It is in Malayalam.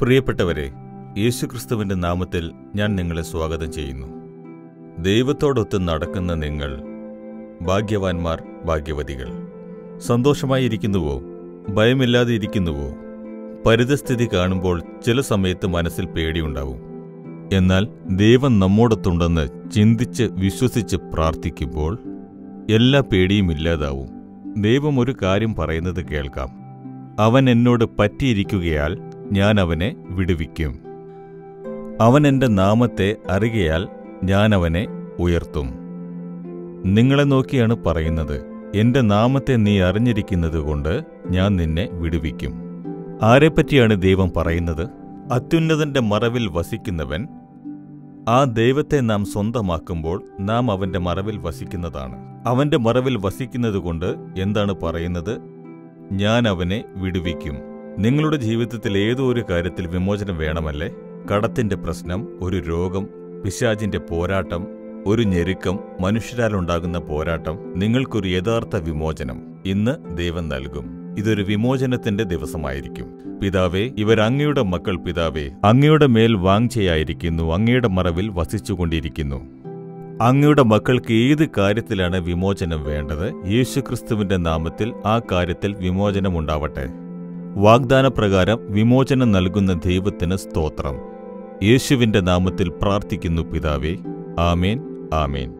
പ്രിയപ്പെട്ടവരെ യേശുക്രിസ്തുവിന്റെ നാമത്തിൽ ഞാൻ നിങ്ങളെ സ്വാഗതം ചെയ്യുന്നു ദൈവത്തോടൊത്ത് നടക്കുന്ന നിങ്ങൾ ഭാഗ്യവാന്മാർ ഭാഗ്യവതികൾ സന്തോഷമായിരിക്കുന്നുവോ ഭയമില്ലാതെ ഇരിക്കുന്നുവോ പരിതസ്ഥിതി കാണുമ്പോൾ ചില സമയത്ത് മനസ്സിൽ പേടിയുണ്ടാവും എന്നാൽ ദൈവം നമ്മോടൊത്തുണ്ടെന്ന് ചിന്തിച്ച് വിശ്വസിച്ച് പ്രാർത്ഥിക്കുമ്പോൾ എല്ലാ പേടിയും ഇല്ലാതാവും ദൈവം ഒരു കാര്യം പറയുന്നത് കേൾക്കാം അവൻ എന്നോട് പറ്റിയിരിക്കുകയാൽ ഞാൻ അവനെ വിടുവിക്കും അവൻ എൻ്റെ നാമത്തെ അറികയാൽ ഞാൻ അവനെ ഉയർത്തും നിങ്ങളെ നോക്കിയാണ് പറയുന്നത് എന്റെ നാമത്തെ നീ അറിഞ്ഞിരിക്കുന്നതുകൊണ്ട് ഞാൻ നിന്നെ വിടുവിക്കും ആരെപ്പറ്റിയാണ് ദൈവം പറയുന്നത് അത്യുന്നതന്റെ മറവിൽ വസിക്കുന്നവൻ ആ ദൈവത്തെ നാം സ്വന്തമാക്കുമ്പോൾ നാം അവന്റെ മറവിൽ വസിക്കുന്നതാണ് അവന്റെ മറവിൽ വസിക്കുന്നതുകൊണ്ട് എന്താണ് പറയുന്നത് ഞാൻ അവനെ വിടുവിക്കും നിങ്ങളുടെ ജീവിതത്തിൽ ഏതോ ഒരു കാര്യത്തിൽ വിമോചനം വേണമല്ലേ കടത്തിന്റെ പ്രശ്നം ഒരു രോഗം പിശാചിന്റെ പോരാട്ടം ഒരു ഞെരുക്കം മനുഷ്യരാലുണ്ടാകുന്ന പോരാട്ടം നിങ്ങൾക്കൊരു യഥാർത്ഥ വിമോചനം ഇന്ന് ദൈവം നൽകും ഇതൊരു വിമോചനത്തിന്റെ ദിവസമായിരിക്കും പിതാവേ ഇവർ അങ്ങയുടെ മക്കൾ പിതാവേ അങ്ങയുടെ മേൽ വാങ്ചയായിരിക്കുന്നു അങ്ങയുടെ മറവിൽ വസിച്ചുകൊണ്ടിരിക്കുന്നു അങ്ങയുടെ മക്കൾക്ക് ഏത് കാര്യത്തിലാണ് വിമോചനം വേണ്ടത് യേശുക്രിസ്തുവിന്റെ നാമത്തിൽ ആ കാര്യത്തിൽ വിമോചനമുണ്ടാവട്ടെ വാഗ്ദാനപ്രകാരം വിമോചനം നൽകുന്ന ദൈവത്തിന് സ്തോത്രം യേശുവിന്റെ നാമത്തിൽ പ്രാർത്ഥിക്കുന്നു പിതാവേ ആമേൻ ആമേൻ